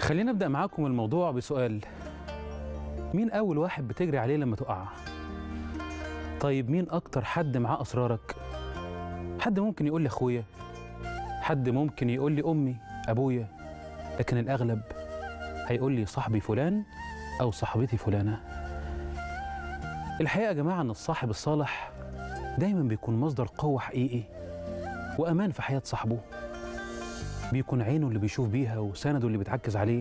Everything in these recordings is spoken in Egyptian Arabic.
خلينا نبدأ معاكم الموضوع بسؤال مين أول واحد بتجري عليه لما تقع؟ طيب مين أكتر حد معاه أسرارك؟ حد ممكن يقول لي أخويا حد ممكن يقول لي أمي أبويا لكن الأغلب هيقول لي صاحبي فلان أو صاحبتي فلانة الحقيقة يا جماعة إن الصاحب الصالح دايما بيكون مصدر قوة حقيقي وأمان في حياة صاحبه بيكون عينه اللي بيشوف بيها وسنده اللي بيتعكز عليه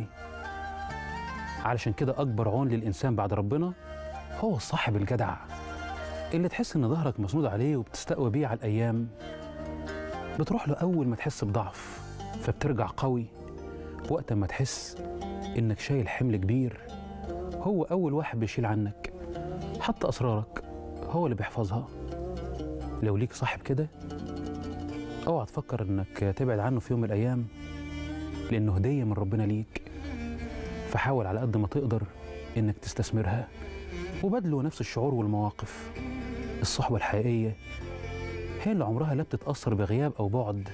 علشان كده أكبر عون للإنسان بعد ربنا هو الصاحب الجدع اللي تحس إن ظهرك مسنود عليه وبتستقوى بيه على الأيام بتروح له أول ما تحس بضعف فبترجع قوي وقت ما تحس إنك شايل حمل كبير هو أول واحد بيشيل عنك حتى أسرارك هو اللي بيحفظها لو ليك صاحب كده اوعى تفكر انك تبعد عنه في يوم من الايام لانه هديه من ربنا ليك فحاول على قد ما تقدر انك تستثمرها وبدله نفس الشعور والمواقف الصحبه الحقيقيه هي اللي عمرها لا بتتاثر بغياب او بعد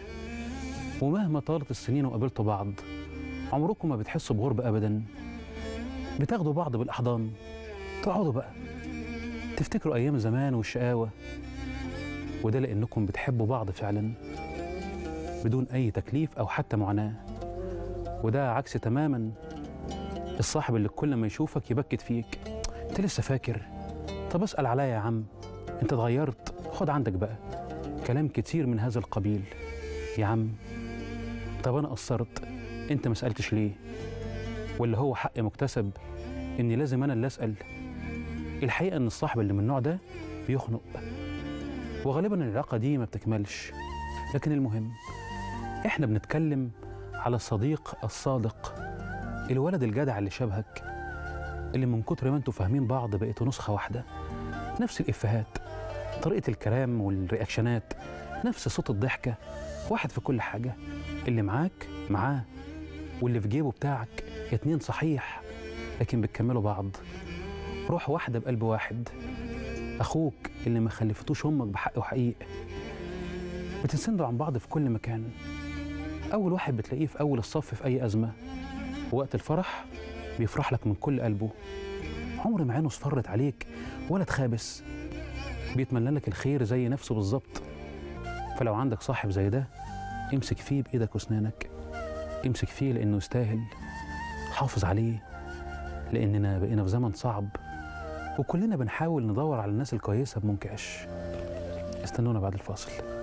ومهما طالت السنين وقابلتوا بعض عمركم ما بتحسوا بغربه ابدا بتاخدوا بعض بالاحضان تقعدوا بقى تفتكروا ايام زمان والشقاوه وده لانكم بتحبوا بعض فعلا بدون اي تكليف او حتى معاناه وده عكس تماما الصاحب اللي كل ما يشوفك يبكت فيك انت لسه فاكر طب اسال عليا يا عم انت اتغيرت خد عندك بقى كلام كتير من هذا القبيل يا عم طب انا قصرت انت ما سالتش ليه ولا هو حق مكتسب اني لازم انا اللي اسال الحقيقه ان الصاحب اللي من النوع ده بيخنق وغالبا العلاقه دي ما بتكملش لكن المهم احنا بنتكلم على الصديق الصادق الولد الجدع اللي شبهك اللي من كتر ما انتوا فاهمين بعض بقيتوا نسخه واحده نفس الافيهات طريقه الكلام والرياكشنات نفس صوت الضحكه واحد في كل حاجه اللي معاك معاه واللي في جيبه بتاعك اتنين صحيح لكن بتكملوا بعض روح واحده بقلب واحد اخوك اللي ما خلفتوش امك بحق وحقيق بتنسندوا عن بعض في كل مكان اول واحد بتلاقيه في اول الصف في اي ازمه وقت الفرح بيفرح لك من كل قلبه عمر ما عينه اصفرت عليك ولا تخابس بيتمنى لك الخير زي نفسه بالظبط فلو عندك صاحب زي ده امسك فيه بايدك واسنانك امسك فيه لانه يستاهل حافظ عليه لاننا بقينا في زمن صعب وكلنا بنحاول ندور على الناس الكويسه بمنكش استنونا بعد الفاصل